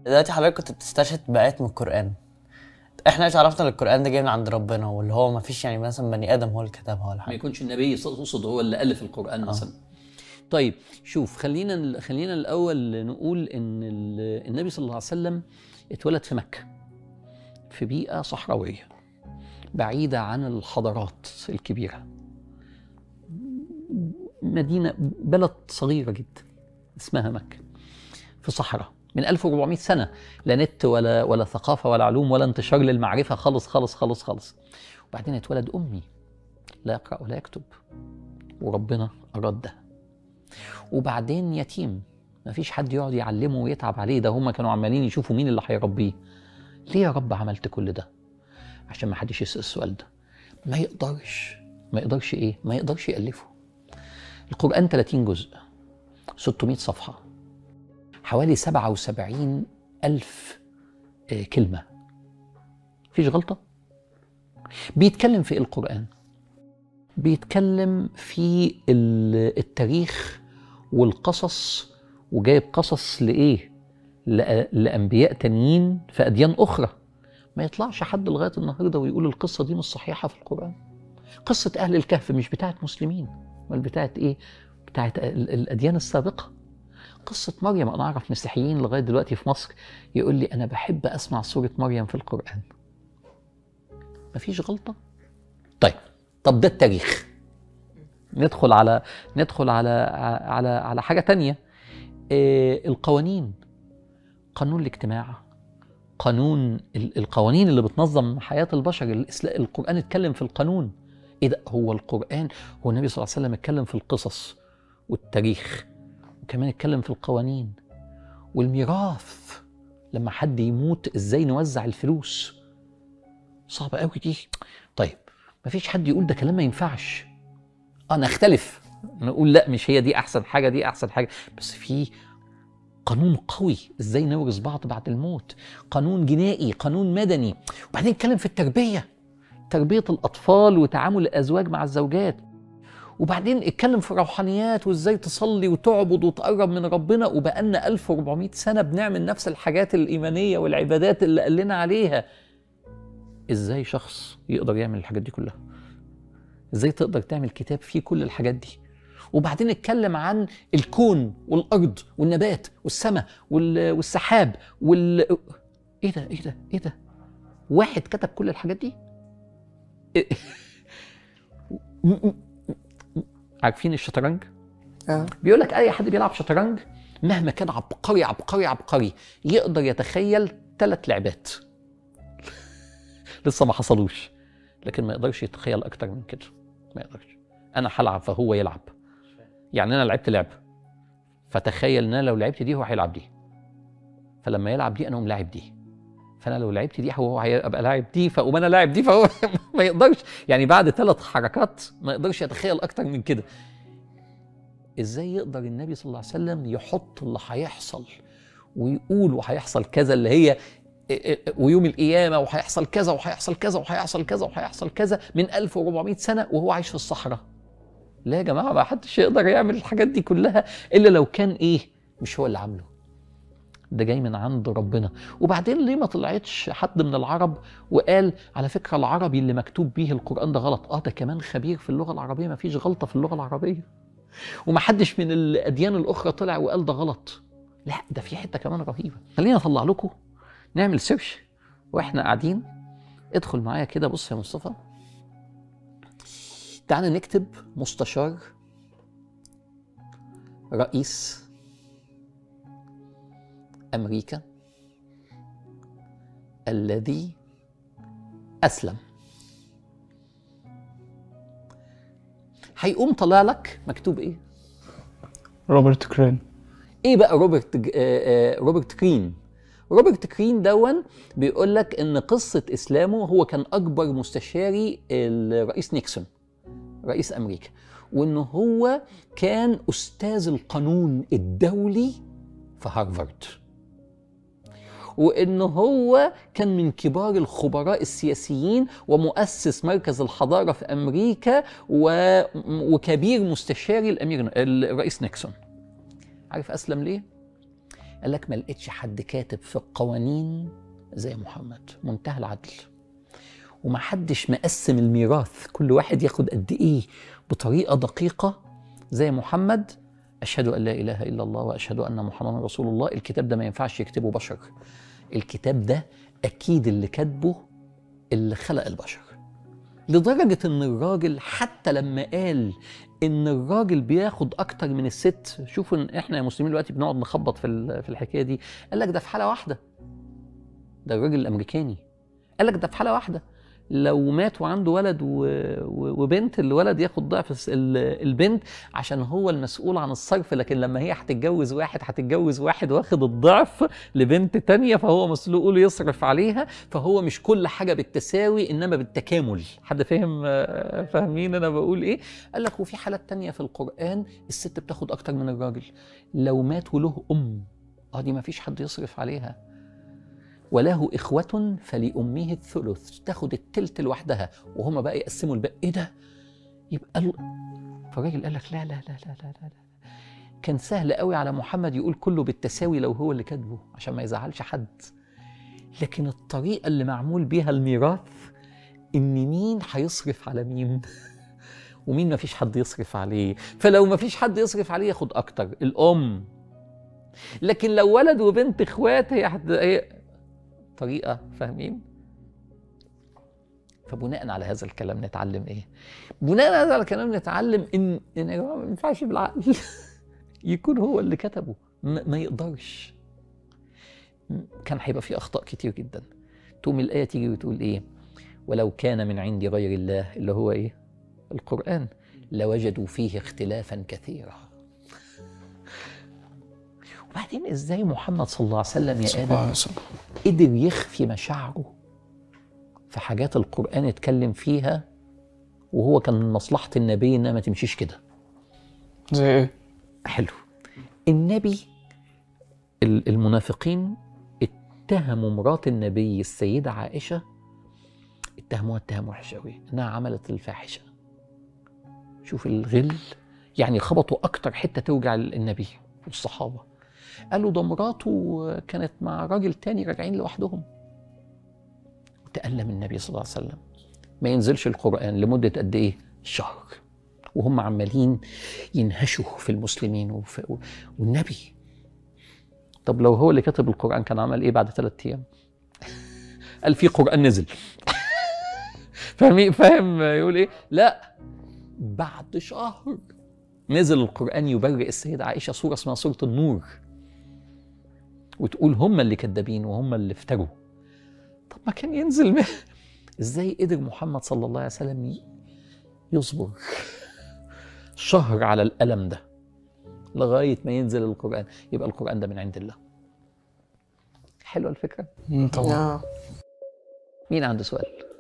دلوقتي حضرتك كنت بتستشهد بآيات من القرآن احنا ايش عرفنا ان القرآن ده جاي من عند ربنا واللي هو ما فيش يعني مثلا بني آدم هو اللي كتبها ولا ما حاجة يكونش النبي تقصد هو اللي الف القران مثلا طيب شوف خلينا خلينا الاول نقول ان ال- النبي صلى الله عليه وسلم اتولد في مكه في بيئه صحراويه بعيده عن الحضارات الكبيره مدينه بلد صغيره جدا اسمها مكه في صحراء من 1400 سنه لا نت ولا ولا ثقافه ولا علوم ولا انتشار للمعرفه خالص خالص خالص خالص وبعدين اتولد امي لا يقرأ ولا يكتب وربنا أراد ده وبعدين يتيم ما فيش حد يقعد يعلمه ويتعب عليه ده هم كانوا عمالين يشوفوا مين اللي هيربيه ليه يا رب عملت كل ده عشان ما حدش يسأل السؤال ده ما يقدرش ما يقدرش ايه ما يقدرش يألفه القرآن 30 جزء 600 صفحة حوالي 77 ألف آه، كلمة مفيش غلطة بيتكلم في إيه القرآن بيتكلم في ال- التاريخ والقصص وجايب قصص لإيه؟ لأ- لأنبياء تانيين في أديان أخرى ما يطلعش حد لغاية النهاردة ويقول القصة دي مش صحيحة في القرآن قصة أهل الكهف مش بتاعت مسلمين بل بتاعت إيه؟ بتاعت ال- الأديان السابقة قصة مريم أنا أعرف مسيحيين لغاية دلوقتي في مصر يقول لي أنا بحب أسمع سورة مريم في القرآن مفيش غلطة طيب طب ده التاريخ ندخل على ندخل على على على حاجه تانية إيه القوانين قانون الاجتماع قانون ال- القوانين اللي بتنظم حياه البشر الإسلا- القران اتكلم في القانون ايه ده هو القران هو النبي صلى الله عليه وسلم اتكلم في القصص والتاريخ وكمان اتكلم في القوانين والميراث لما حد يموت ازاي نوزع الفلوس صعبه قوي دي طيب مفيش حد يقول ده كلام ما ينفعش اه نختلف نقول لا مش هي دي احسن حاجه دي احسن حاجه بس في قانون قوي ازاي نورث بعض بعد الموت قانون جنائي قانون مدني وبعدين نتكلم في التربيه تربيه الاطفال وتعامل الازواج مع الزوجات وبعدين اتكلم في روحانيات وازاي تصلي وتعبد وتقرب من ربنا وبقالنا 1400 سنه بنعمل نفس الحاجات الايمانيه والعبادات اللي قال لنا عليها ازاي شخص يقدر يعمل الحاجات دي كلها ازاي تقدر تعمل كتاب فيه كل الحاجات دي وبعدين اتكلم عن الكون والارض والنبات والسماء وال- والسحاب وال ايه ده ايه ده ايه ده واحد كتب كل الحاجات دي إيه؟ م- م- م- عارفين الشطرنج اه بيقول لك اي حد بيلعب شطرنج مهما كان عبقري عبقري عبقري يقدر يتخيل ثلاث لعبات لسه ما حصلوش لكن ما يقدرش يتخيل اكتر من كده ما يقدرش انا هلعب فهو يلعب يعني انا لعبت لعبه فتخيل ان انا لو لعبت دي هو هيلعب دي فلما يلعب دي انا اقوم لاعب دي فانا لو لعبت دي هو هيبقى لاعب دي فاقوم انا لاعب دي فهو ما يقدرش يعني بعد ثلاث حركات ما يقدرش يتخيل اكتر من كده ازاي يقدر النبي صلى الله عليه وسلم يحط اللي هيحصل ويقول وهيحصل كذا اللي هي ويوم القيامه وهيحصل كذا وهيحصل كذا وهيحصل كذا وهيحصل كذا من 1400 سنه وهو عايش في الصحراء لا يا جماعه ما حدش يقدر يعمل الحاجات دي كلها الا لو كان ايه مش هو اللي عامله ده جاي من عند ربنا وبعدين ليه ما طلعتش حد من العرب وقال على فكره العربي اللي مكتوب بيه القران ده غلط اه ده كمان خبير في اللغه العربيه ما فيش غلطه في اللغه العربيه ومحدش من الاديان الاخرى طلع وقال ده غلط لا ده في حته كمان رهيبه خلينا اطلع لكم نعمل سيرش واحنا قاعدين ادخل معايا كده بص يا مصطفى تعالى نكتب مستشار رئيس امريكا الذي اسلم هيقوم طالع لك مكتوب ايه روبرت كرين ايه بقى روبرت ج- آه، آه، روبرت كرين روبرت كرين دون بيقول لك ان قصه اسلامه هو كان اكبر مستشاري الرئيس نيكسون رئيس امريكا وان هو كان استاذ القانون الدولي في هارفارد وان هو كان من كبار الخبراء السياسيين ومؤسس مركز الحضاره في امريكا و... وكبير مستشاري الامير الرئيس نيكسون عارف اسلم ليه قال لك ما لقيتش حد كاتب في القوانين زي محمد منتهى العدل وما حدش مقسم الميراث كل واحد ياخد قد ايه بطريقه دقيقه زي محمد اشهد ان لا اله الا الله واشهد ان محمدا رسول الله الكتاب ده ما ينفعش يكتبه بشر الكتاب ده اكيد اللي كاتبه اللي خلق البشر لدرجة إن الراجل حتى لما قال إن الراجل بياخد أكتر من الست شوفوا إن إحنا يا مسلمين دلوقتي بنقعد نخبط في ال- في الحكاية دي قال لك ده في حالة واحدة ده الراجل الأمريكاني قال لك ده في حالة واحدة لو مات وعنده ولد و... و... وبنت الولد ياخد ضعف الس- ال- البنت عشان هو المسؤول عن الصرف لكن لما هي هتتجوز واحد هتتجوز واحد واخد الضعف لبنت تانية فهو مسؤول يصرف عليها فهو مش كل حاجة بالتساوي إنما بالتكامل حد فاهم آه، فاهمين أنا بقول إيه قال لك وفي حالات تانية في القرآن الست بتاخد أكتر من الراجل لو مات وله أم اه دي ما فيش حد يصرف عليها وله إخوة فلأمه الثلث تاخد التلت لوحدها وهما بقى يقسموا الباقي إيه ده؟ يبقى ال... فالراجل قال لك لا لا لا لا لا لا, لا. كان سهل قوي على محمد يقول كله بالتساوي لو هو اللي كاتبه عشان ما يزعلش حد لكن الطريقة اللي معمول بيها الميراث إن مين هيصرف على مين ومين ما فيش حد يصرف عليه فلو ما فيش حد يصرف عليه ياخد أكتر الأم لكن لو ولد وبنت إخوات هي حد هي طريقة فاهمين فبناء على هذا الكلام نتعلم ايه؟ بناء على هذا الكلام نتعلم ان ان يا جماعه ما ينفعش بالعقل يكون هو اللي كتبه ما, ما يقدرش كان هيبقى فيه اخطاء كتير جدا تقوم الايه تيجي وتقول ايه ولو كان من عند غير الله اللي هو ايه القران لوجدوا فيه اختلافا كثيرا وبعدين ازاي محمد صلى الله عليه وسلم يا صلى الله عليه ادم وسلم قدر يخفي مشاعره في حاجات القرآن اتكلم فيها وهو كان من مصلحة النبي انها ما تمشيش كده زي ايه؟ حلو النبي ال- المنافقين اتهموا مرات النبي السيدة عائشة اتهموها اتهام وحش قوي انها عملت الفاحشة شوف الغل يعني خبطوا اكتر حتة توجع النبي والصحابة قالوا ده مراته كانت مع راجل تاني راجعين لوحدهم تألم النبي صلى الله عليه وسلم ما ينزلش القرآن لمدة قد إيه؟ شهر وهم عمالين ينهشوا في المسلمين وفي والنبي طب لو هو اللي كتب القرآن كان عمل إيه بعد ثلاثة أيام؟ قال في قرآن نزل فاهم فاهم يقول إيه؟ لا بعد شهر نزل القرآن يبرئ السيدة عائشة سورة اسمها سورة النور وتقول هم اللي كذابين وهم اللي افتروا طب ما كان ينزل ما. ازاي قدر محمد صلى الله عليه وسلم ي- يصبر شهر على الألم ده لغاية ما ينزل القرآن يبقى القرآن ده من عند الله حلوة الفكرة مم، طبعا اه مين عنده سؤال